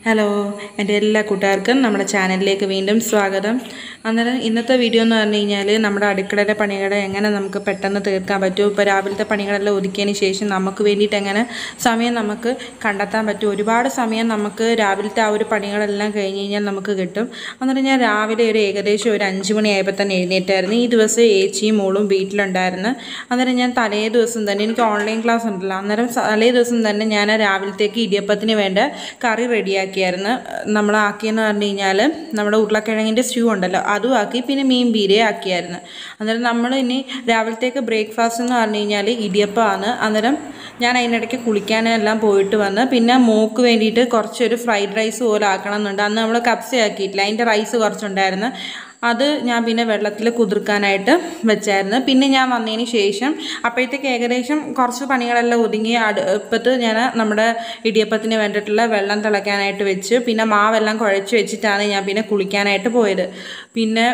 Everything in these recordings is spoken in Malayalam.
ഹലോ എൻ്റെ എല്ലാ കൂട്ടുകാർക്കും നമ്മുടെ ചാനലിലേക്ക് വീണ്ടും സ്വാഗതം അന്നേരം ഇന്നത്തെ വീഡിയോ എന്ന് പറഞ്ഞു കഴിഞ്ഞാൽ നമ്മുടെ അടുക്കളയിലെ പണികളെ എങ്ങനെ നമുക്ക് പെട്ടെന്ന് തീർക്കാൻ പറ്റും ഇപ്പോൾ രാവിലത്തെ പണികളെല്ലാം ഒതുക്കിയതിന് ശേഷം നമുക്ക് വേണ്ടിയിട്ട് എങ്ങനെ സമയം നമുക്ക് കണ്ടെത്താൻ പറ്റും ഒരുപാട് സമയം നമുക്ക് രാവിലത്തെ ആ ഒരു പണികളെല്ലാം കഴിഞ്ഞ് കഴിഞ്ഞാൽ നമുക്ക് കിട്ടും അന്നേരം ഞാൻ രാവിലെ ഒരു ഏകദേശം ഒരു അഞ്ച് മണിയായപ്പോൾ തന്നെ എഴുന്നേറ്റായിരുന്നു ഈ ദിവസം ഏച്ചിയും മോളും വീട്ടിലുണ്ടായിരുന്നു അന്നേരം ഞാൻ തലേ ദിവസം തന്നെ എനിക്ക് ഓൺലൈൻ ക്ലാസ് ഉണ്ടല്ലോ അന്നേരം സ- തലേ ദിവസം തന്നെ ഞാൻ രാവിലത്തേക്ക് ഇടിയപ്പത്തിന് വേണ്ട കറി റെഡിയാക്കിയായിരുന്നു നമ്മൾ ആക്കിയെന്ന് പറഞ്ഞു കഴിഞ്ഞാൽ നമ്മുടെ ഉരുളക്കിഴങ്ങിൻ്റെ സ്റ്റ്യൂ ഉണ്ടല്ലോ അതും ആക്കി പിന്നെ മീൻ ബീരയെ ആക്കിയായിരുന്നു അന്നേരം നമ്മൾ ഇനി രാവിലത്തേക്ക് ബ്രേക്ക്ഫാസ്റ്റ് എന്ന് പറഞ്ഞു കഴിഞ്ഞാൽ ഇടിയപ്പമാണ് അന്നേരം ഞാൻ അതിനിടയ്ക്ക് കുളിക്കാനെല്ലാം പോയിട്ട് വന്ന് പിന്നെ മോക്ക് വേണ്ടിയിട്ട് കുറച്ചൊരു ഫ്രൈഡ് റൈസ് പോലെ ആക്കണം എന്നുണ്ട് അന്ന് നമ്മൾ കപ്സ ആക്കിയിട്ടില്ല അതിൻ്റെ റൈസ് കുറച്ചുണ്ടായിരുന്നു അത് ഞാൻ പിന്നെ വെള്ളത്തിൽ കുതിർക്കാനായിട്ട് വെച്ചായിരുന്നു പിന്നെ ഞാൻ വന്നതിന് ശേഷം അപ്പോഴത്തേക്ക് ഏകദേശം കുറച്ച് പണികളെല്ലാം ഒതുങ്ങി അടുപ്പത്ത് ഞാൻ നമ്മുടെ ഇടിയപ്പത്തിന് വേണ്ടിയിട്ടുള്ള വെള്ളം തിളയ്ക്കാനായിട്ട് വെച്ച് പിന്നെ മാവെല്ലാം കുഴച്ച് വെച്ചിട്ടാണ് ഞാൻ പിന്നെ കുളിക്കാനായിട്ട് പോയത് പിന്നെ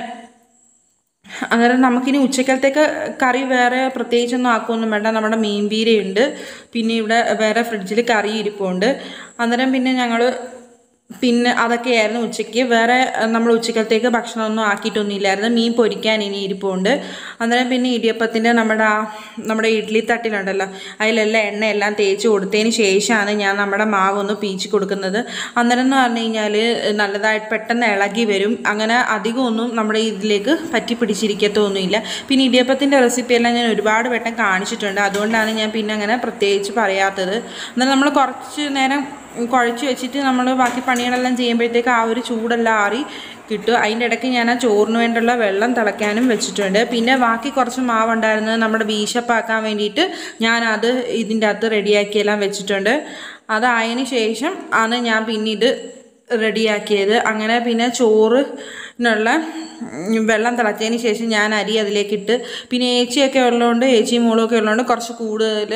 അന്നേരം നമുക്കിനി ഉച്ചക്കലത്തേക്ക് കറി വേറെ പ്രത്യേകിച്ചൊന്നും ആക്കുമൊന്നും വേണ്ട നമ്മുടെ മീൻ പീരയുണ്ട് പിന്നെ ഇവിടെ വേറെ ഫ്രിഡ്ജിൽ കറി ഇരിപ്പുണ്ട് അന്നേരം പിന്നെ ഞങ്ങൾ പിന്നെ അതൊക്കെയായിരുന്നു ഉച്ചയ്ക്ക് വേറെ അഹ്, നമ്മൾ ഉച്ചക്കലത്തേക്ക് ഭക്ഷണമൊന്നും ആക്കിയിട്ടൊന്നും ഇല്ലായിരുന്നു മീൻ പൊരിക്കാൻ ഇനി ഇരിപ്പുണ്ട് അന്നേരം പിന്നെ ഇടിയപ്പത്തിൻ്റെ നമ്മുടെ ആ നമ്മുടെ ഇഡ്ഡലി തട്ടിലുണ്ടല്ലോ അതിലെല്ലാം എണ്ണയെല്ലാം തേച്ച് കൊടുത്തതിന് ശേഷമാണ് ഞാൻ നമ്മുടെ മാവ് ഒന്ന് പീച്ച് കൊടുക്കുന്നത് അന്നേരം എന്ന് പറഞ്ഞു കഴിഞ്ഞാൽ നല്ലതായിട്ട് പെട്ടെന്ന് ഇളകി വരും അങ്ങനെ അധികമൊന്നും നമ്മുടെ ഇതിലേക്ക് പറ്റി പിടിച്ചിരിക്കത്തൊന്നുമില്ല പിന്നെ ഇടിയപ്പത്തിൻ്റെ റെസിപ്പിയെല്ലാം ഞാൻ ഒരുപാട് വട്ടം കാണിച്ചിട്ടുണ്ട് അതുകൊണ്ടാണ് ഞാൻ പിന്നെ അങ്ങനെ പ്രത്യേകിച്ച് പറയാത്തത് എന്നാൽ നമ്മൾ കുറച്ച് നേരം കുഴച്ച് വെച്ചിട്ട് നമ്മൾ ബാക്കി പണികളെല്ലാം ചെയ്യുമ്പോഴത്തേക്ക് ആ ഒരു ചൂടെല്ലാം ആറി കിട്ടും അതിൻ്റെ ഇടയ്ക്ക് ഞാൻ ആ ചോറിന് വേണ്ടിയുള്ള വെള്ളം തിളയ്ക്കാനും വെച്ചിട്ടുണ്ട് പിന്നെ ബാക്കി കുറച്ച് മാവുണ്ടായിരുന്നത് നമ്മുടെ വീശപ്പാക്കാൻ വേണ്ടിയിട്ട് ഞാനത് ഇതിൻ്റെ അകത്ത് റെഡിയാക്കിയെല്ലാം വെച്ചിട്ടുണ്ട് അതായതിന് ശേഷം ആണ് ഞാൻ പിന്നീട് റെഡിയാക്കിയത് അങ്ങനെ പിന്നെ ചോറിനുള്ള ഉം, വെള്ളം തിളച്ചതിന് ശേഷം ഞാൻ അരി അതിലേക്കിട്ട് പിന്നെ ഏച്ചിയൊക്കെ ഉള്ളതുകൊണ്ട് ഏച്ചിയും മോളും ഒക്കെ ഉള്ളതുകൊണ്ട് കുറച്ച് കൂടുതൽ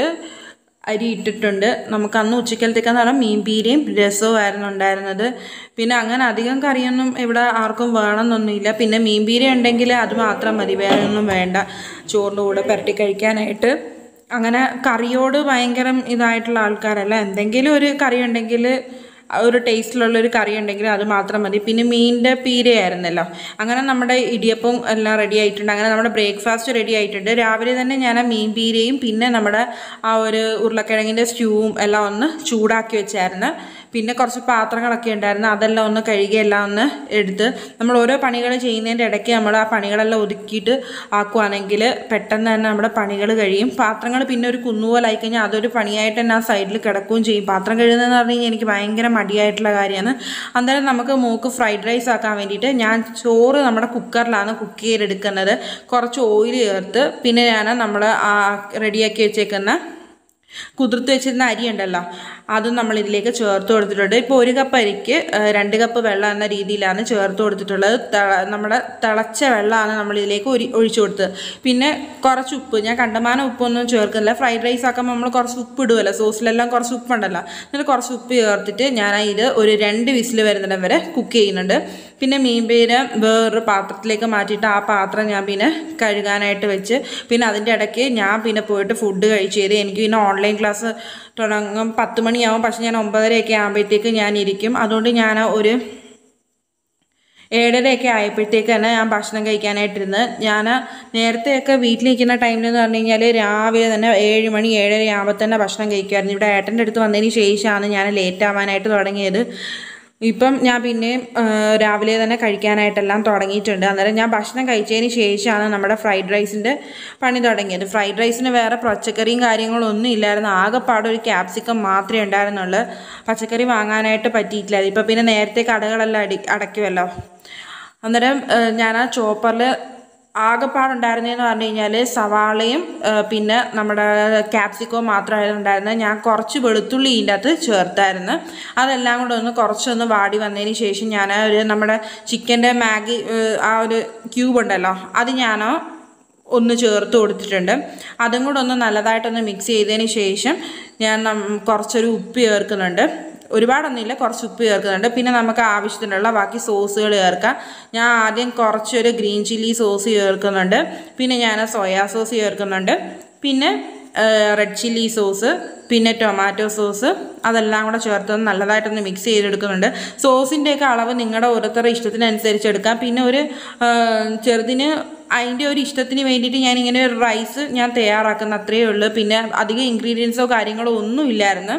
അരി ഇട്ടിട്ടുണ്ട് നമുക്ക് അന്ന് ഉച്ചക്കലത്തേക്കെന്ന് പറഞ്ഞാൽ മീൻ പീരയും രസവും ആയിരുന്നു ഉണ്ടായിരുന്നത് പിന്നെ അങ്ങനെ അധികം കറിയൊന്നും ഇവിടെ ആർക്കും വേണമെന്നൊന്നുമില്ല പിന്നെ മീൻ പീര ഉണ്ടെങ്കിൽ അത് മാത്രം മതി വേറെ ഒന്നും വേണ്ട ചോറിൻ്റെ കൂടെ പുരട്ടി കഴിക്കാനായിട്ട് അങ്ങനെ കറിയോട് ഭയങ്കര ഇതായിട്ടുള്ള ആൾക്കാരല്ല എന്തെങ്കിലും ഒരു കറി ഉണ്ടെങ്കിൽ ഒരു ടേസ്റ്റിലുള്ള ഒരു കറി ഉണ്ടെങ്കിൽ അത് മാത്രം മതി പിന്നെ മീനിൻ്റെ പീരയായിരുന്നല്ലോ അങ്ങനെ നമ്മുടെ ഇടിയപ്പം എല്ലാം റെഡി ആയിട്ടുണ്ട് അങ്ങനെ നമ്മുടെ ബ്രേക്ക്ഫാസ്റ്റ് റെഡി ആയിട്ടുണ്ട് രാവിലെ തന്നെ ഞാൻ ആ മീൻ പീരയും പിന്നെ നമ്മുടെ ആ ഒരു ഉരുളക്കിഴങ്ങിൻ്റെ സ്റ്റ്യൂവും എല്ലാം ഒന്ന് ചൂടാക്കി വെച്ചായിരുന്നു പിന്നെ കുറച്ച് പാത്രങ്ങളൊക്കെ ഉണ്ടായിരുന്നു അതെല്ലാം ഒന്ന് കഴുകി എല്ലാം ഒന്ന് എടുത്ത് നമ്മൾ ഓരോ പണികൾ ചെയ്യുന്നതിൻ്റെ ഇടയ്ക്ക് നമ്മൾ ആ പണികളെല്ലാം ഒതുക്കിയിട്ട് ആക്കുവാണെങ്കിൽ പെട്ടെന്ന് തന്നെ നമ്മുടെ പണികൾ കഴിയും പാത്രങ്ങൾ പിന്നെ ഒരു കുന്നുപോലായി കഴിഞ്ഞാൽ അതൊരു പണിയായിട്ട് തന്നെ ആ സൈഡിൽ കിടക്കുകയും ചെയ്യും പാത്രം കഴുകുന്നതെന്ന് പറഞ്ഞു കഴിഞ്ഞാൽ എനിക്ക് ഭയങ്കര മടിയായിട്ടുള്ള കാര്യമാണ് അന്നേരം നമുക്ക് മൂക്ക് ഫ്രൈഡ് റൈസ് ആക്കാൻ വേണ്ടിയിട്ട് ഞാൻ ചോറ് നമ്മുടെ കുക്കറിലാണ് കുക്ക് ചെയ്തെടുക്കുന്നത് കുറച്ച് ഓയിൽ ചേർത്ത് പിന്നെ ഞാൻ നമ്മൾ ആ റെഡിയാക്കി വെച്ചേക്കുന്ന കുതിർത്ത് വെച്ചിരുന്ന അരി ഉണ്ടല്ലോ അതും നമ്മൾ ഇതിലേക്ക് ചേർത്ത് കൊടുത്തിട്ടുണ്ട് ഇപ്പോൾ ഒരു കപ്പ് അരിക്ക് ആ, രണ്ട് കപ്പ് വെള്ളം എന്ന രീതിയിലാണ് ചേർത്ത് കൊടുത്തിട്ടുള്ളത് ത- നമ്മുടെ തിളച്ച വെള്ളമാണ് നമ്മൾ ഇതിലേക്ക് ഒരി ഒഴിച്ചു കൊടുത്തത് പിന്നെ കുറച്ച് ഉപ്പ് ഞാൻ കണ്ടമാനം ഉപ്പൊന്നും ചേർക്കുന്നില്ല ഫ്രൈഡ് റൈസ് ആക്കുമ്പോൾ നമ്മൾ കുറച്ച് ഉപ്പ് ഇടുമല്ലോ സോസിലെല്ലാം കുറച്ച് ഉപ്പുണ്ടല്ലോ എന്നിട്ട് കുറച്ച് ഉപ്പ് ചേർത്തിട്ട് ഞാൻ ഇത് ഒരു രണ്ട് വിസിൽ വരുന്നിടം വരെ കുക്ക് ചെയ്യുന്നുണ്ട് പിന്നെ മീൻ പേര് വേറൊരു പാത്രത്തിലേക്ക് മാറ്റിയിട്ട് ആ പാത്രം ഞാൻ പിന്നെ കഴുകാനായിട്ട് വെച്ച് പിന്നെ അതിൻ്റെ ഇടയ്ക്ക് ഞാൻ പിന്നെ പോയിട്ട് ഫുഡ് കഴിച്ച് ചെയ്ത് എനിക്ക് പിന്നെ ഓൺലൈൻ ക്ലാസ് തുടങ്ങും പത്ത് മണിയാവും പക്ഷെ ഞാൻ ഒമ്പതരയൊക്കെ ആകുമ്പോഴത്തേക്ക് ഞാൻ ഇരിക്കും അതുകൊണ്ട് ഞാൻ ഒരു ഏഴരയൊക്കെ ആയപ്പോഴത്തേക്ക് തന്നെ ഞാൻ ഭക്ഷണം കഴിക്കാനായിട്ടിരുന്ന് ഞാൻ നേരത്തെയൊക്കെ വീട്ടിലിരിക്കുന്ന ടൈമിൽ എന്ന് പറഞ്ഞു കഴിഞ്ഞാൽ രാവിലെ തന്നെ ഏഴ് മണി ഏഴര ആകുമ്പോൾ തന്നെ ഭക്ഷണം കഴിക്കുമായിരുന്നു ഇവിടെ ഏട്ടൻ്റെ അടുത്ത് വന്നതിന് ശേഷമാണ് ഞാൻ ലേറ്റ് ആവാനായിട്ട് തുടങ്ങിയത് ഇപ്പം ഞാൻ പിന്നെയും ആ, രാവിലെ തന്നെ കഴിക്കാനായിട്ടെല്ലാം തുടങ്ങിയിട്ടുണ്ട് അന്നേരം ഞാൻ ഭക്ഷണം കഴിച്ചതിന് ശേഷമാണ് നമ്മുടെ ഫ്രൈഡ് റൈസിൻ്റെ പണി തുടങ്ങിയത് ഫ്രൈഡ് റൈസിന് വേറെ പച്ചക്കറിയും കാര്യങ്ങളും ഒന്നും ഇല്ലായിരുന്നു ആകെപ്പാടെ ഒരു ക്യാപ്സിക്കം മാത്രമേ ഉണ്ടായിരുന്നുള്ളൂ പച്ചക്കറി വാങ്ങാനായിട്ട് പറ്റിയിട്ടില്ല ഇപ്പം പിന്നെ നേരത്തെ കടകളെല്ലാം അടി അടയ്ക്കുമല്ലോ അന്നേരം ആ, ഞാൻ ആ ചോപ്പറിൽ ആകെപ്പാടുണ്ടായിരുന്നതെന്ന് പറഞ്ഞു കഴിഞ്ഞാൽ സവാളയും ആ, പിന്നെ നമ്മുടെ ക്യാപ്സിക്കവും മാത്രമായിരുന്നു ഉണ്ടായിരുന്നത് ഞാൻ കുറച്ച് വെളുത്തുള്ളി ഇതിൻ്റെ അകത്ത് ചേർത്തായിരുന്നു അതെല്ലാം കൂടെ ഒന്ന് കുറച്ചൊന്ന് വാടി വന്നതിന് ശേഷം ഞാൻ ഒരു നമ്മുടെ ചിക്കൻ്റെ മാഗി ആ, ആ ഒരു ക്യൂബ് ഉണ്ടല്ലോ അത് ഞാൻ ഒന്ന് ചേർത്ത് കൊടുത്തിട്ടുണ്ട് അതും കൂടെ ഒന്ന് നല്ലതായിട്ടൊന്ന് മിക്സ് ചെയ്തതിന് ശേഷം ഞാൻ നം- കുറച്ചൊരു ഉപ്പ് ചേർക്കുന്നുണ്ട് ഒരുപാടൊന്നുമില്ല കുറച്ച് ഉപ്പ് ചേർക്കുന്നുണ്ട് പിന്നെ നമുക്ക് ആവശ്യത്തിനുള്ള ബാക്കി സോസുകൾ ചേർക്കാം ഞാൻ ആദ്യം കുറച്ചൊരു ഗ്രീൻ ചില്ലി സോസ് ചേർക്കുന്നുണ്ട് പിന്നെ ഞാൻ സോയാ സോസ് ചേർക്കുന്നുണ്ട് പിന്നെ റെഡ് ചില്ലി സോസ് പിന്നെ ടൊമാറ്റോ സോസ് അതെല്ലാം കൂടെ ചേർത്ത് നല്ലതായിട്ടൊന്ന് മിക്സ് ചെയ്തെടുക്കുന്നുണ്ട് സോസിൻ്റെയൊക്കെ അളവ് നിങ്ങളുടെ ഓരോരുത്തരുടെ ഇഷ്ടത്തിനനുസരിച്ച് എടുക്കാം പിന്നെ ഒരു ആ, ചെറുതിന് അതിൻ്റെ ഒരു ഇഷ്ടത്തിന് വേണ്ടിയിട്ട് ഞാൻ ഇങ്ങനെ ഒരു റൈസ് ഞാൻ തയ്യാറാക്കുന്ന അത്രയേ ഉള്ളൂ പിന്നെ അധികം ഇൻഗ്രീഡിയൻസോ കാര്യങ്ങളോ ഒന്നും ഇല്ലായിരുന്നു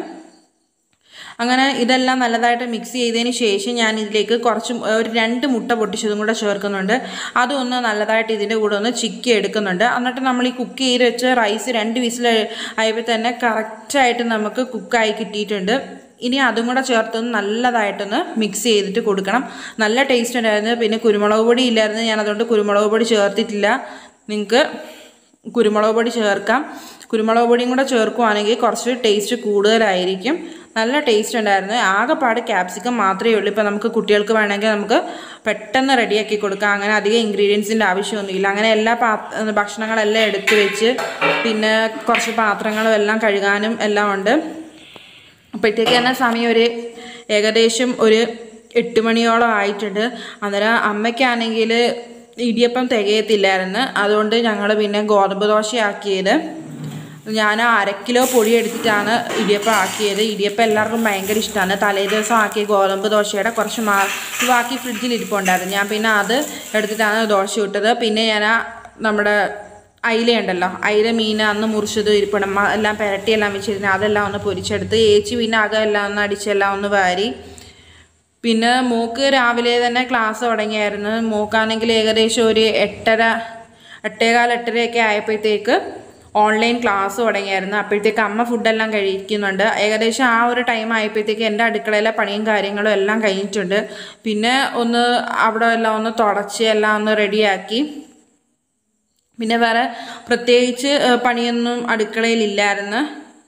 അങ്ങനെ ഇതെല്ലാം നല്ലതായിട്ട് മിക്സ് ചെയ്തതിന് ശേഷം ഞാൻ ഇതിലേക്ക് കുറച്ച് ഒരു രണ്ട് മുട്ട പൊട്ടിച്ചതും കൂടെ ചേർക്കുന്നുണ്ട് അതൊന്ന് നല്ലതായിട്ട് ഇതിൻ്റെ കൂടെ ഒന്ന് ചിക്കി എടുക്കുന്നുണ്ട് എന്നിട്ട് നമ്മൾ ഈ കുക്ക് ചെയ്ത് വെച്ച റൈസ് രണ്ട് വിസിൽ ആയപ്പോൾ തന്നെ കറക്റ്റായിട്ട് നമുക്ക് കുക്കായി കിട്ടിയിട്ടുണ്ട് ഇനി അതും കൂടെ ചേർത്തൊന്ന് നല്ലതായിട്ടൊന്ന് മിക്സ് ചെയ്തിട്ട് കൊടുക്കണം നല്ല ടേസ്റ്റ് ഉണ്ടായിരുന്നു പിന്നെ കുരുമുളക് പൊടി ഇല്ലായിരുന്നു ഞാൻ അതുകൊണ്ട് കുരുമുളക് പൊടി ചേർത്തിട്ടില്ല നിങ്ങൾക്ക് കുരുമുളക് പൊടി ചേർക്കാം കുരുമുളക് പൊടിയും കൂടെ ചേർക്കുവാണെങ്കിൽ കുറച്ച് ടേസ്റ്റ് കൂടുതലായിരിക്കും നല്ല ടേസ്റ്റ് ഉണ്ടായിരുന്നു ആകെപ്പാട് ക്യാപ്സിക്കം മാത്രമേ ഉള്ളൂ ഇപ്പോൾ നമുക്ക് കുട്ടികൾക്ക് വേണമെങ്കിൽ നമുക്ക് പെട്ടെന്ന് റെഡിയാക്കി കൊടുക്കാം അങ്ങനെ അധികം ഇൻഗ്രീഡിയൻസിൻ്റെ ആവശ്യമൊന്നുമില്ല അങ്ങനെ എല്ലാ പാ ഭക്ഷണങ്ങളെല്ലാം എടുത്ത് വെച്ച് പിന്നെ കുറച്ച് പാത്രങ്ങളും എല്ലാം കഴുകാനും എല്ലാം ഉണ്ട് അപ്പോഴത്തേക്ക് തന്നെ സമയം ഒരു ഏകദേശം ഒരു എട്ട് മണിയോളം ആയിട്ടുണ്ട് അന്നേരം അമ്മയ്ക്കാണെങ്കിൽ ഇടിയപ്പം തികയത്തില്ലായിരുന്നു അതുകൊണ്ട് ഞങ്ങൾ പിന്നെ ഗോതമ്പ് ദോശയാക്കിയത് ഞാൻ അര കിലോ പൊടി എടുത്തിട്ടാണ് ഇടിയപ്പം ആക്കിയത് ഇടിയപ്പം എല്ലാവർക്കും ഭയങ്കര ഇഷ്ടമാണ് തലേ ദിവസം ആക്കിയ ഗോതമ്പ് ദോശയുടെ കുറച്ച് മാ ബാക്കി ഫ്രിഡ്ജിൽ ഇരിപ്പുണ്ടായിരുന്നു ഞാൻ പിന്നെ അത് എടുത്തിട്ടാണ് ദോശ ഇട്ടത് പിന്നെ ഞാൻ ആ നമ്മുടെ അയില ഉണ്ടല്ലോ അയില മീൻ അന്ന് മുറിച്ചത് ഇരിപ്പണം മ- എല്ലാം പെരട്ടി എല്ലാം വെച്ചിരുന്നു അതെല്ലാം ഒന്ന് പൊരിച്ചെടുത്ത് ഏച്ചി പിന്നെ അകം എല്ലാം ഒന്ന് അടിച്ചെല്ലാം ഒന്ന് വാരി പിന്നെ മോക്ക് രാവിലെ തന്നെ ക്ലാസ് തുടങ്ങിയായിരുന്നു മോക്കാണെങ്കിൽ ഏകദേശം ഒരു എട്ടര എട്ടേകാൽ എട്ടരയൊക്കെ ആയപ്പോഴത്തേക്ക് ഓൺലൈൻ ക്ലാസ് തുടങ്ങിയായിരുന്നു അപ്പോഴത്തേക്ക് അമ്മ ഫുഡെല്ലാം കഴിക്കുന്നുണ്ട് ഏകദേശം ആ ഒരു ടൈം ആയപ്പോഴത്തേക്ക് എൻ്റെ അടുക്കളയിലെ പണിയും കാര്യങ്ങളും എല്ലാം കഴിഞ്ഞിട്ടുണ്ട് പിന്നെ ഒന്ന് അവിടെ എല്ലാം ഒന്ന് തുടച്ച് എല്ലാം ഒന്ന് റെഡിയാക്കി പിന്നെ വേറെ പ്രത്യേകിച്ച് ഏഹ്, പണിയൊന്നും അടുക്കളയിലില്ലായിരുന്നു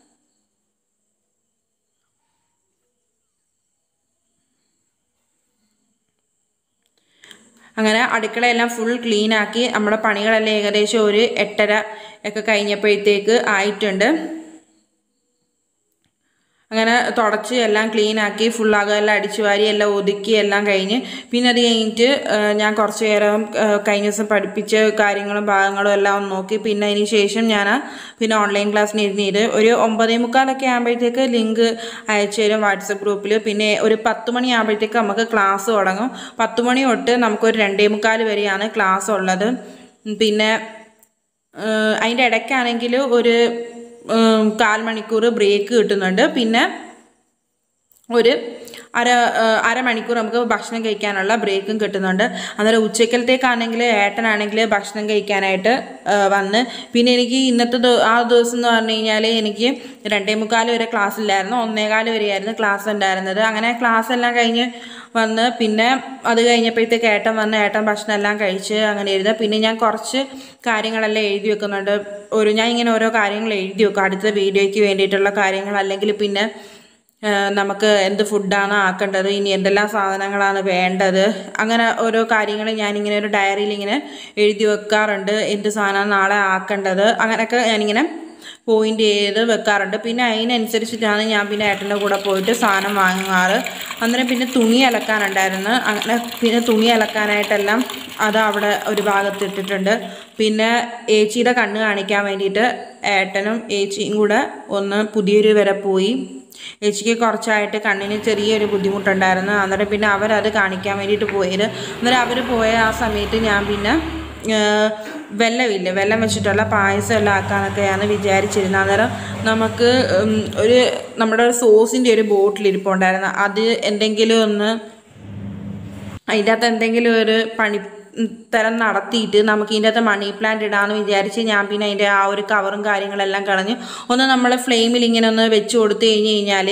അങ്ങനെ അടുക്കളയെല്ലാം ഫുൾ ക്ലീൻ ആക്കി നമ്മുടെ പണികളെല്ലാം ഏകദേശം ഒരു എട്ടര ഒക്കെ കഴിഞ്ഞപ്പോഴത്തേക്ക് ആയിട്ടുണ്ട് അങ്ങനെ തുടച്ച് എല്ലാം ക്ലീൻ ആക്കി ഫുൾ അകമെല്ലാം അടിച്ചു വാരി എല്ലാം ഒതുക്കി എല്ലാം കഴിഞ്ഞ് പിന്നെ അത് കഴിഞ്ഞിട്ട് ആ, ഞാൻ കുറച്ച് നേരം ആ, കഴിഞ്ഞ ദിവസം പഠിപ്പിച്ച കാര്യങ്ങളും ഭാഗങ്ങളും എല്ലാം ഒന്ന് നോക്കി പിന്നെ അതിന് ശേഷം ഞാൻ ആ പിന്നെ ഓൺലൈൻ ക്ലാസ്സിന് ഇരുന്നിട്ട് ഒരു ഒമ്പതേ മുക്കാലൊക്കെ ആകുമ്പോഴത്തേക്ക് ലിങ്ക് അയച്ചു തരും വാട്സപ്പ് ഗ്രൂപ്പിൽ പിന്നെ ഒരു പത്ത് മണി ആകുമ്പോഴത്തേക്ക് നമുക്ക് ക്ലാസ് തുടങ്ങും പത്ത് മണി തൊട്ട് നമുക്കൊരു രണ്ടേ മുക്കാൽ വരെയാണ് ക്ലാസ് ഉള്ളത് പിന്നെ ഏഹ് അതിൻ്റെ ഇടയ്ക്കാണെങ്കിൽ ഒരു ഏഹ് കാൽ മണിക്കൂർ ബ്രേക്ക് കിട്ടുന്നുണ്ട് പിന്നെ ഒരു അര ഏഹ് അരമണിക്കൂർ നമുക്ക് ഭക്ഷണം കഴിക്കാനുള്ള ബ്രേക്കും കിട്ടുന്നുണ്ട് അന്നേരം ഉച്ചക്കലത്തേക്കാണെങ്കിൽ ഏട്ടനാണെങ്കിൽ ഭക്ഷണം കഴിക്കാനായിട്ട് ഏഹ് വന്ന് പിന്നെ എനിക്ക് ഇന്നത്തെ ദി- ആ ദിവസം എന്ന് പറഞ്ഞു കഴിഞ്ഞാൽ എനിക്ക് രണ്ടേ മുക്കാൽ വരെ ക്ലാസ് ഇല്ലായിരുന്നു ഒന്നേകാൽ വരെയായിരുന്നു ക്ലാസ് ഉണ്ടായിരുന്നത് അങ്ങനെ ക്ലാസ് എല്ലാം കഴിഞ്ഞ് വന്ന് പിന്നെ അത് കഴിഞ്ഞപ്പോഴത്തേക്ക് ഏട്ടൻ വന്ന് ഏട്ടൻ ഭക്ഷണം എല്ലാം കഴിച്ച് അങ്ങനെ ഇരുന്ന് പിന്നെ ഞാൻ കുറച്ച് കാര്യങ്ങളെല്ലാം എഴുതി വെക്കുന്നുണ്ട് ഒരു ഞാൻ ഇങ്ങനെ ഓരോ കാര്യങ്ങൾ എഴുതി വെക്കും അടുത്ത വീഡിയോയ്ക്ക് വേണ്ടിയിട്ടുള്ള കാര്യങ്ങൾ അല്ലെങ്കിൽ പിന്നെ ആ, നമുക്ക് എന്ത് ഫുഡാണ് ആക്കേണ്ടത് ഇനി എന്തെല്ലാം സാധനങ്ങളാണ് വേണ്ടത് അങ്ങനെ ഓരോ കാര്യങ്ങൾ ഞാനിങ്ങനെ ഒരു ഡയറിയിൽ ഇങ്ങനെ എഴുതി വെക്കാറുണ്ട് എന്ത് സാധനമാണ് നാളെ ആക്കേണ്ടത് അങ്ങനെയൊക്കെ ഞാനിങ്ങനെ പോയിന്റ് ചെയ്ത് വെക്കാറുണ്ട് പിന്നെ അതിനനുസരിച്ചിട്ടാണ് ഞാൻ പിന്നെ ഏട്ടൻ്റെ കൂടെ പോയിട്ട് സാധനം വാങ്ങാറ് അന്നേരം പിന്നെ തുണി അലക്കാനുണ്ടായിരുന്നു അങ്ങനെ പിന്നെ തുണി അലക്കാനായിട്ടെല്ലാം അത് അവിടെ ഒരു ഭാഗത്ത് ഇട്ടിട്ടുണ്ട് പിന്നെ ഏച്ചിയുടെ കണ്ണ് കാണിക്കാൻ വേണ്ടിയിട്ട് ഏട്ടനും ഏച്ചിയും കൂടെ ഒന്ന് പുതിയൊരു വരെ പോയി ചേച്ചിക്ക് കുറച്ചായിട്ട് കണ്ണിന് ചെറിയൊരു ബുദ്ധിമുട്ടുണ്ടായിരുന്നു അന്നേരം പിന്നെ അവരത് കാണിക്കാൻ വേണ്ടിയിട്ട് പോയത് അന്നേരം അവർ പോയ ആ സമയത്ത് ഞാൻ പിന്നെ ഏഹ്, വെല്ലമില്ല വെല്ലം വെച്ചിട്ടുള്ള പായസം എല്ലാം ആക്കാനൊക്കെയാണ് വിചാരിച്ചിരുന്നത് അന്നേരം നമുക്ക് ഉം, ഒരു നമ്മുടെ സോസിൻ്റെ ഒരു ബോട്ടിൽ ഇരിപ്പുണ്ടായിരുന്നു അത് എന്തെങ്കിലും ഒന്ന് അതിൻ്റെ അകത്ത് എന്തെങ്കിലും ഒരു പണി ഉം, തരം നടത്തിയിട്ട് നമുക്ക് ഇതിൻ്റെ അകത്ത് മണി പ്ലാന്റ് ഇടാമെന്ന് വിചാരിച്ച് ഞാൻ പിന്നെ അതിൻ്റെ ആ ഒരു കവറും കാര്യങ്ങളെല്ലാം കളഞ്ഞ് ഒന്ന് നമ്മൾ ഫ്ലെയിമിൽ ഇങ്ങനെ ഒന്ന് വെച്ച് കൊടുത്തു കഴിഞ്ഞ് കഴിഞ്ഞാൽ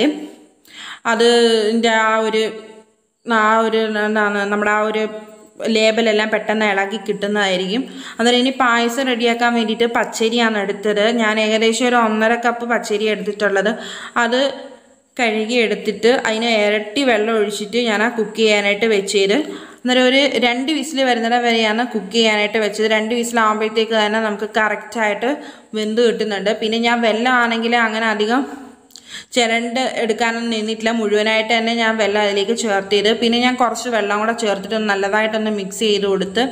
അത് ഇതിൻ്റെ ആ ഒരു ആ ഒരു എന്താണ് നമ്മുടെ ആ ഒരു ലേബലെല്ലാം പെട്ടെന്ന് ഇളകി കിട്ടുന്നതായിരിക്കും അന്നേരം ഇനി പായസം റെഡിയാക്കാൻ വേണ്ടിയിട്ട് പച്ചരിയാണ് എടുത്തത് ഞാൻ ഏകദേശം ഒരു ഒന്നര കപ്പ് പച്ചരി എടുത്തിട്ടുള്ളത് അത് കഴുകി എടുത്തിട്ട് അതിന് ഇരട്ടി വെള്ളം ഒഴിച്ചിട്ട് ഞാൻ ആ കുക്ക് ചെയ്യാനായിട്ട് വെച്ചത് അന്നേരം ഒരു രണ്ട് വിസിൽ വരുന്നിടം വരെയാണ് കുക്ക് ചെയ്യാനായിട്ട് വെച്ചത് രണ്ട് വിസിലാകുമ്പോഴത്തേക്ക് തന്നെ നമുക്ക് കറക്റ്റായിട്ട് വെന്ത് കിട്ടുന്നുണ്ട് പിന്നെ ഞാൻ വെള്ളം ആണെങ്കിൽ അങ്ങനെ അധികം ചിരണ്ട് എടുക്കാനൊന്നും നിന്നിട്ടില്ല മുഴുവനായിട്ട് തന്നെ ഞാൻ വെള്ളം അതിലേക്ക് ചേർത്തിയത് പിന്നെ ഞാൻ കുറച്ച് വെള്ളം കൂടെ ചേർത്തിട്ട് നല്ലതായിട്ടൊന്ന് മിക്സ് ചെയ്ത് കൊടുത്ത്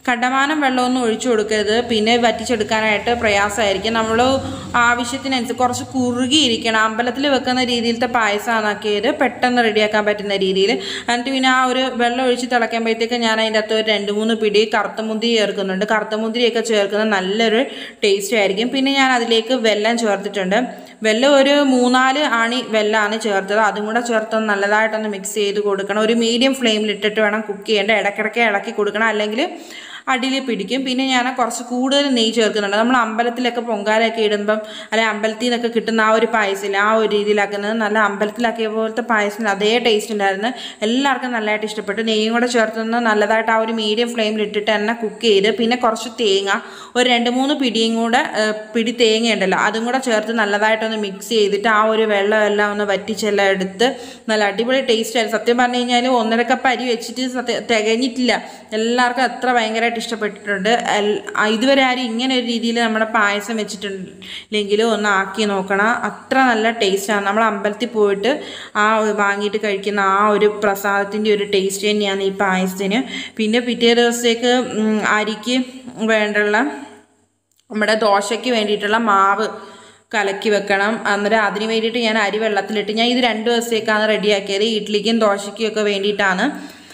കണ്ടമാനം വെള്ളമൊന്നും ഒഴിച്ചു കൊടുക്കരുത് പിന്നെ വറ്റിച്ചെടുക്കാനായിട്ട് പ്രയാസമായിരിക്കും നമ്മൾ ആവശ്യത്തിനനുസരിച്ച് കുറച്ച് കുറുകിയിരിക്കണം അമ്പലത്തിൽ വെക്കുന്ന രീതിയിലത്തെ പായസമാക്കിയത് പെട്ടെന്ന് റെഡിയാക്കാൻ പറ്റുന്ന രീതിയിൽ എന്നിട്ട് പിന്നെ ആ ഒരു വെള്ളം ഒഴിച്ച് തിളയ്ക്കുമ്പോഴത്തേക്ക് ഞാൻ അതിൻ്റെ അകത്ത് ഒരു രണ്ട് മൂന്ന് പിടി കറുത്തമുന്തിരി ചേർക്കുന്നുണ്ട് കറുത്തമുന്തിരിയൊക്കെ ചേർക്കുന്നത് നല്ലൊരു ടേസ്റ്റ് ആയിരിക്കും പിന്നെ ഞാൻ അതിലേക്ക് വെല്ലം ചേർത്തിട്ടുണ്ട് വെല്ലം ഒരു മൂന്നാല് ആണി വെല്ലമാണ് ചേർത്തത് അതും കൂടെ ചേർത്ത് നല്ലതായിട്ടൊന്ന് മിക്സ് ചെയ്ത് കൊടുക്കണം ഒരു മീഡിയം ഫ്ലെയിമിൽ ഇട്ടിട്ട് വേണം കുക്ക് ചെയ്യേണ്ടത് ഇടയ്ക്കിടയ്ക്ക് ഇളക്കി കൊടുക്കണം അല്ലെങ്കിൽ അടിയിൽ പിടിക്കും പിന്നെ ഞാൻ കുറച്ച് കൂടുതൽ നെയ്യ് ചേർക്കുന്നുണ്ട് നമ്മൾ അമ്പലത്തിലൊക്കെ പൊങ്കാലയൊക്കെ ഇടുമ്പം അല്ലെങ്കിൽ അമ്പലത്തിൽ നിന്നൊക്കെ കിട്ടുന്ന ആ ഒരു പായസമില്ല ആ ഒരു രീതിയിലാക്കുന്നത് നല്ല അമ്പലത്തിലാക്കിയ പോലത്തെ പായസത്തിന് അതേ ടേസ്റ്റ് ഉണ്ടായിരുന്നു എല്ലാവർക്കും നല്ലതായിട്ട് ഇഷ്ടപ്പെട്ടു നെയ്യും കൂടെ ചേർത്തുനിന്ന് നല്ലതായിട്ട് ആ ഒരു മീഡിയം ഫ്ലെയിമിൽ ഇട്ടിട്ട് തന്നെ കുക്ക് ചെയ്ത് പിന്നെ കുറച്ച് തേങ്ങ ഒരു രണ്ട് മൂന്ന് പിടിയും കൂടെ ഏഹ്, പിടി തേങ്ങ ഉണ്ടല്ലോ അതും കൂടെ ചേർത്ത് നല്ലതായിട്ടൊന്ന് മിക്സ് ചെയ്തിട്ട് ആ ഒരു വെള്ളം എല്ലാം ഒന്ന് വറ്റിച്ചെല്ലാം എടുത്ത് നല്ല അടിപൊളി ടേസ്റ്റ് ആയിരുന്നു സത്യം പറഞ്ഞു കഴിഞ്ഞാൽ ഒന്നര കപ്പ് അരി വെച്ചിട്ട് സത്യം തികഞ്ഞിട്ടില്ല എല്ലാവർക്കും അത്ര ഭയങ്കരമായിട്ട് ഇഷ്ടപ്പെട്ടിട്ടുണ്ട് എൽ- ആ, ഇതുവരെ ആരും ഇങ്ങനെ ഒരു രീതിയിൽ നമ്മുടെ പായസം വെച്ചിട്ടില്ലെങ്കിൽ ഒന്ന് ആക്കി നോക്കണം അത്ര നല്ല ടേസ്റ്റാണ് നമ്മൾ അമ്പലത്തിൽ പോയിട്ട് ആ ഒരു വാങ്ങിയിട്ട് കഴിക്കുന്ന ആ ഒരു പ്രസാദത്തിൻ്റെ ഒരു ടേസ്റ്റ് തന്നെയാണ് ഈ പായസത്തിന് പിന്നെ പിറ്റേ ദിവസത്തേക്ക് ഉം, അരിക്ക് വേണ്ടുള്ള നമ്മുടെ ദോശയ്ക്ക് വേണ്ടിയിട്ടുള്ള മാവ് കലക്കി വെക്കണം അന്നേരം അതിന് വേണ്ടിയിട്ട് ഞാൻ അരി വെള്ളത്തിലിട്ട് ഞാൻ ഇത് രണ്ട് ദിവസത്തേക്കാണ് റെഡിയാക്കിയത് ഇഡ്ഡലിക്കും ദോശയ്ക്കും ഒക്കെ വേണ്ടിയിട്ടാണ്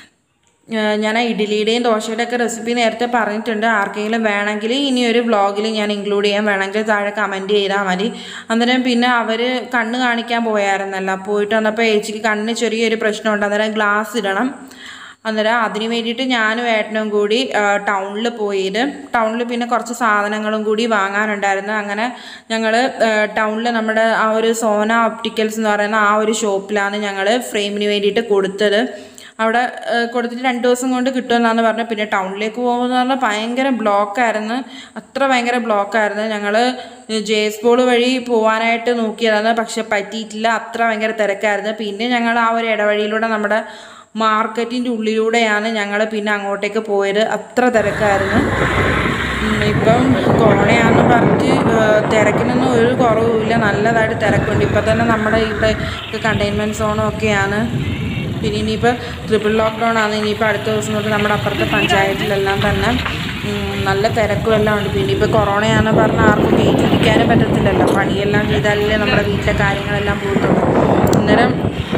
ഏഹ് ഞാൻ ആ ഇഡ്ഡലിയുടെയും ദോശയുടെ ഒക്കെ റെസിപ്പി നേരത്തെ പറഞ്ഞിട്ടുണ്ട് ആർക്കെങ്കിലും വേണമെങ്കിൽ ഇനി ഒരു വ്ളോഗിൽ ഞാൻ ഇൻക്ലൂഡ് ചെയ്യാൻ വേണമെങ്കിൽ താഴെ കമൻറ്റ് ചെയ്താൽ മതി അന്നേരം പിന്നെ അവർ കണ്ണ് കാണിക്കാൻ പോയായിരുന്നല്ലോ പോയിട്ട് വന്നപ്പോൾ ഏച്ചിക്ക് കണ്ണിന് ചെറിയൊരു പ്രശ്നമുണ്ട് അന്നേരം ഗ്ലാസ് ഇടണം അന്നേരം അതിന് വേണ്ടിയിട്ട് ഞാനും ഏട്ടനും കൂടി ടൗണിൽ പോയത് ടൗണിൽ പിന്നെ കുറച്ച് സാധനങ്ങളും കൂടി വാങ്ങാനുണ്ടായിരുന്നു അങ്ങനെ ഞങ്ങൾ ടൗണിൽ നമ്മുടെ ആ ഒരു സോന ഒപ്റ്റിക്കൽസ് എന്ന് പറയുന്ന ആ ഒരു ഷോപ്പിലാണ് ഞങ്ങൾ ഫ്രെയിമിന് വേണ്ടിയിട്ട് കൊടുത്തത് അവിടെ ഏഹ്, കൊടുത്തിട്ട് രണ്ട് ദിവസം കൊണ്ട് കിട്ടുമെന്നാണ് പറഞ്ഞത് പിന്നെ ടൗണിലേക്ക് പോകുമെന്ന് പറഞ്ഞാൽ ഭയങ്കര ബ്ലോക്കായിരുന്നു അത്ര ഭയങ്കര ബ്ലോക്കായിരുന്നു ഞങ്ങൾ ജെ എസ് ബോൾ വഴി പോകാനായിട്ട് നോക്കിയതാണ് പക്ഷെ പറ്റിയിട്ടില്ല അത്ര ഭയങ്കര തിരക്കായിരുന്നു പിന്നെ ഞങ്ങൾ ആ ഒരു ഇടവഴിയിലൂടെ നമ്മുടെ മാർക്കറ്റിൻ്റെ ഉള്ളിലൂടെയാണ് ഞങ്ങൾ പിന്നെ അങ്ങോട്ടേക്ക് പോയത് അത്ര തിരക്കായിരുന്നു ഉം, ഇപ്പം കൊറോണയാണെന്ന് പറഞ്ഞിട്ട് ഏഹ്, തിരക്കിനൊന്നും ഒരു കുറവുമില്ല നല്ലതായിട്ട് തിരക്കുണ്ട് ഇപ്പം തന്നെ നമ്മുടെ ഇവിടെ കണ്ടെയ്ൻമെൻറ്റ് സോണും ഒക്കെയാണ് പിന്നെ ഇനിയിപ്പോൾ ട്രിപ്പിൾ ലോക്ക്ഡൗൺ ആണ് ഇനിയിപ്പോൾ അടുത്ത ദിവസം തൊട്ട് നമ്മുടെ അപ്പുറത്തെ പഞ്ചായത്തിലെല്ലാം തന്നെ ഉം, നല്ല തിരക്കും എല്ലാം ഉണ്ട് പിന്നെ ഇപ്പോൾ കൊറോണയാണെന്ന് പറഞ്ഞാൽ ആർക്കും വീട്ടിലിരിക്കാനും പറ്റത്തില്ലല്ലോ പണിയെല്ലാം ചെയ്താലല്ലേ നമ്മുടെ വീട്ടിലെ കാര്യങ്ങളെല്ലാം പോകത്തുള്ളൂ അന്നേരം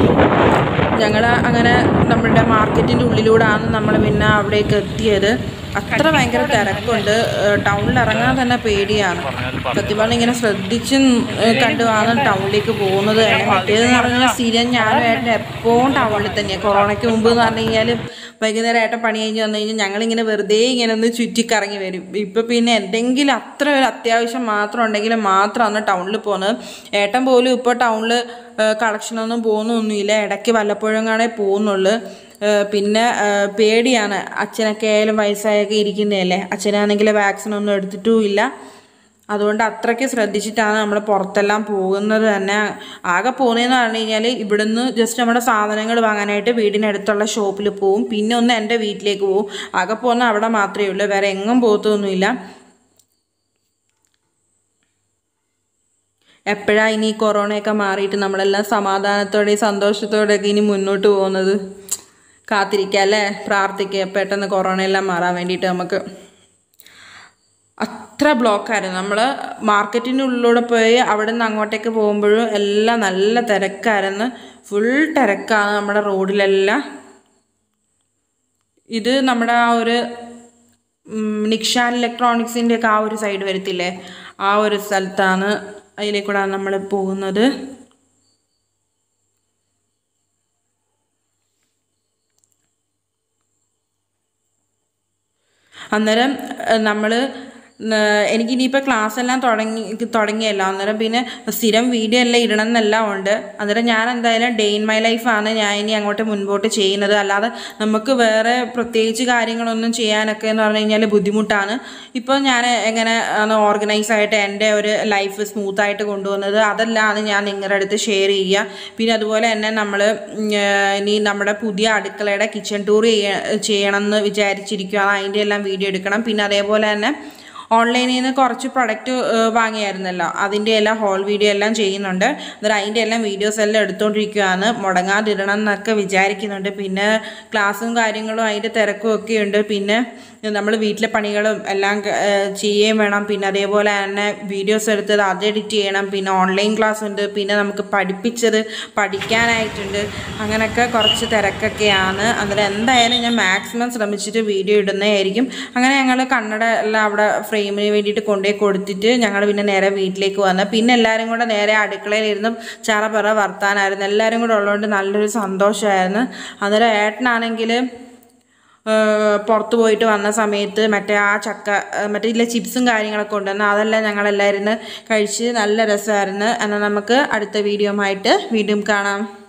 ഞങ്ങൾ അങ്ങനെ നമ്മുടെ മാർക്കറ്റിൻ്റെ ഉള്ളിലൂടെയാണ് നമ്മൾ പിന്നെ അവിടേക്ക് എത്തിയത് അത്ര ഭയങ്കര തിരക്കുണ്ട് ഏഹ് ടൗണിൽ ഇറങ്ങാൻ തന്നെ പേടിയാണ് സത്യം പറഞ്ഞാൽ ഇങ്ങനെ ശ്രദ്ധിച്ച് ഏഹ് കണ്ടുമാണ് ടൗണിലേക്ക് പോകുന്നത് തന്നെ മറ്റേതെന്ന് പറഞ്ഞാൽ സ്ഥിരം ഞാനും ഏട്ടൻ എപ്പോഴും ടൗണിൽ തന്നെയാണ് കൊറോണയ്ക്ക് മുമ്പ് എന്ന് പറഞ്ഞു കഴിഞ്ഞാൽ വൈകുന്നേരം ഏട്ടൻ പണി കഴിഞ്ഞ് വന്നു കഴിഞ്ഞാൽ ഞങ്ങളിങ്ങനെ വെറുതെ ഇങ്ങനെ ഒന്ന് ചുറ്റിക്കറങ്ങി വരും ഇപ്പം പിന്നെ എന്തെങ്കിലും അത്ര ഒരു അത്യാവശ്യം മാത്രം ഉണ്ടെങ്കിൽ മാത്രമാണ് ടൗണിൽ പോകുന്നത് ഏട്ടൻ പോലും ഇപ്പോൾ ടൗണിൽ കളക്ഷനൊന്നും പോകുന്നൊന്നുമില്ല ഇടയ്ക്ക് വല്ലപ്പോഴും കാണേ പോകുന്നുള്ളൂ ഏഹ് പിന്നെ ഏഹ് പേടിയാണ് അച്ഛനൊക്കെ ആയാലും വയസ്സായൊക്കെ ഇരിക്കുന്നതല്ലേ അച്ഛനാണെങ്കിൽ വാക്സിനൊന്നും എടുത്തിട്ടും ഇല്ല അതുകൊണ്ട് അത്രയ്ക്ക് ശ്രദ്ധിച്ചിട്ടാണ് നമ്മൾ പുറത്തെല്ലാം പോകുന്നത് തന്നെ ആകെ പോകുന്നതെന്ന് പറഞ്ഞു കഴിഞ്ഞാൽ ഇവിടുന്ന് ജസ്റ്റ് നമ്മുടെ സാധനങ്ങൾ വാങ്ങാനായിട്ട് വീടിനടുത്തുള്ള ഷോപ്പിൽ പോവും പിന്നെ ഒന്ന് എൻ്റെ വീട്ടിലേക്ക് പോവും ആകെ പോകുന്ന അവിടെ മാത്രമേ ഉള്ളൂ വേറെ എങ്ങും പോകത്തൊന്നുമില്ല എപ്പോഴാ ഇനി ഈ കൊറോണയൊക്കെ മാറിയിട്ട് നമ്മളെല്ലാം സമാധാനത്തോടെയും സന്തോഷത്തോടെയൊക്കെ ഇനി മുന്നോട്ട് പോകുന്നത് കാത്തിരിക്കുക അല്ലേ പ്രാർത്ഥിക്കുക പെട്ടെന്ന് കൊറോണയെല്ലാം മാറാൻ വേണ്ടിയിട്ട് നമുക്ക് അത്ര ബ്ലോക്കായിരുന്നു നമ്മൾ മാർക്കറ്റിൻ്റെ ഉള്ളിലൂടെ പോയി അവിടെ നിന്ന് അങ്ങോട്ടേക്ക് പോകുമ്പോഴും എല്ലാം നല്ല തിരക്കായിരുന്നു ഫുൾ തിരക്കാണ് നമ്മുടെ റോഡിലെല്ലാം ഇത് നമ്മുടെ ആ ഒരു ഉം, നിക്ഷാൻ ഇലക്ട്രോണിക്സിൻ്റെ ഒക്കെ ആ ഒരു സൈഡ് വരത്തില്ലേ ആ ഒരു സ്ഥലത്താണ് അതിലേക്കൂടാണ് നമ്മൾ പോകുന്നത് അന്നേരം നമ്മൾ എനിക്കിനിയിപ്പോൾ ക്ലാസ് എല്ലാം തുടങ്ങി തുടങ്ങിയല്ലോ അന്നേരം പിന്നെ സ്ഥിരം വീഡിയോ എല്ലാം ഇടണം എന്നെല്ലാം ഉണ്ട് അന്നേരം ഞാൻ എന്തായാലും ഡേ ഇൻ മൈ ലൈഫാണ് ഞാൻ ഇനി അങ്ങോട്ട് മുൻപോട്ട് ചെയ്യുന്നത് അല്ലാതെ നമുക്ക് വേറെ പ്രത്യേകിച്ച് കാര്യങ്ങളൊന്നും ചെയ്യാനൊക്കെ എന്ന് പറഞ്ഞു കഴിഞ്ഞാൽ ബുദ്ധിമുട്ടാണ് ഇപ്പോൾ ഞാൻ എങ്ങനെ ആണ് ഓർഗനൈസ് ആയിട്ട് എൻ്റെ ഒരു ലൈഫ് സ്മൂത്തായിട്ട് കൊണ്ടുപോകുന്നത് അതെല്ലാം ഞാൻ നിങ്ങളുടെ അടുത്ത് ഷെയർ ചെയ്യുക പിന്നെ അതുപോലെ തന്നെ നമ്മൾ ഇനി നമ്മുടെ പുതിയ അടുക്കളയുടെ കിച്ചൺ ടൂർ ചെയ്യണം എന്ന് വിചാരിച്ചിരിക്കുകയാണ് അതിൻ്റെ എല്ലാം വീഡിയോ എടുക്കണം പിന്നെ അതേപോലെ തന്നെ ഓൺലൈനിൽ നിന്ന് കുറച്ച് പ്രൊഡക്റ്റ് വാങ്ങിയായിരുന്നല്ലോ അതിൻ്റെ എല്ലാം ഹോൾ വീഡിയോ എല്ലാം ചെയ്യുന്നുണ്ട് അന്നേരം അതിൻ്റെ എല്ലാം വീഡിയോസ് എല്ലാം എടുത്തുകൊണ്ടിരിക്കുകയാണ് മുടങ്ങാതിടണം എന്നൊക്കെ വിചാരിക്കുന്നുണ്ട് പിന്നെ ക്ലാസ്സും കാര്യങ്ങളും അതിൻ്റെ തിരക്കും ഒക്കെ ഉണ്ട് പിന്നെ നമ്മൾ വീട്ടിലെ പണികളും എല്ലാം ക- ഏഹ് ചെയ്യുകയും വേണം പിന്നെ അതേപോലെ തന്നെ വീഡിയോസ് എടുത്തത് അത് എഡിറ്റ് ചെയ്യണം പിന്നെ ഓൺലൈൻ ക്ലാസ് ഉണ്ട് പിന്നെ നമുക്ക് പഠിപ്പിച്ചത് പഠിക്കാനായിട്ടുണ്ട് അങ്ങനെയൊക്കെ കുറച്ച് തിരക്കൊക്കെയാണ് അന്നേരം എന്തായാലും ഞാൻ മാക്സിമം ശ്രമിച്ചിട്ട് വീഡിയോ ഇടുന്നതായിരിക്കും അങ്ങനെ ഞങ്ങൾ കണ്ണട എല്ലാം അവിടെ ഫ്രെയിമിന് വേണ്ടിയിട്ട് കൊണ്ടുപോയി കൊടുത്തിട്ട് ഞങ്ങൾ പിന്നെ നേരെ വീട്ടിലേക്ക് വന്ന് പിന്നെ എല്ലാവരും കൂടെ നേരെ അടുക്കളയിലിരുന്ന് ചറ പറ വർത്താനായിരുന്നു എല്ലാവരും കൂടെ ഉള്ളതുകൊണ്ട് നല്ലൊരു സന്തോഷമായിരുന്നു അന്നേരം ഏട്ടനാണെങ്കിൽ പുറത്ത് പോയിട്ട് വന്ന സമയത്ത് മറ്റേ ആ ചക്ക ഏഹ് മറ്റേ ഇല്ല ചിപ്സും കാര്യങ്ങളൊക്കെ ഉണ്ടെന്ന് അതെല്ലാം ഞങ്ങളെല്ലാവരും കഴിച്ച് നല്ല രസമായിരുന്നു എന്നാൽ നമുക്ക് അടുത്ത വീഡിയോ ആയിട്ട് വീണ്ടും കാണാം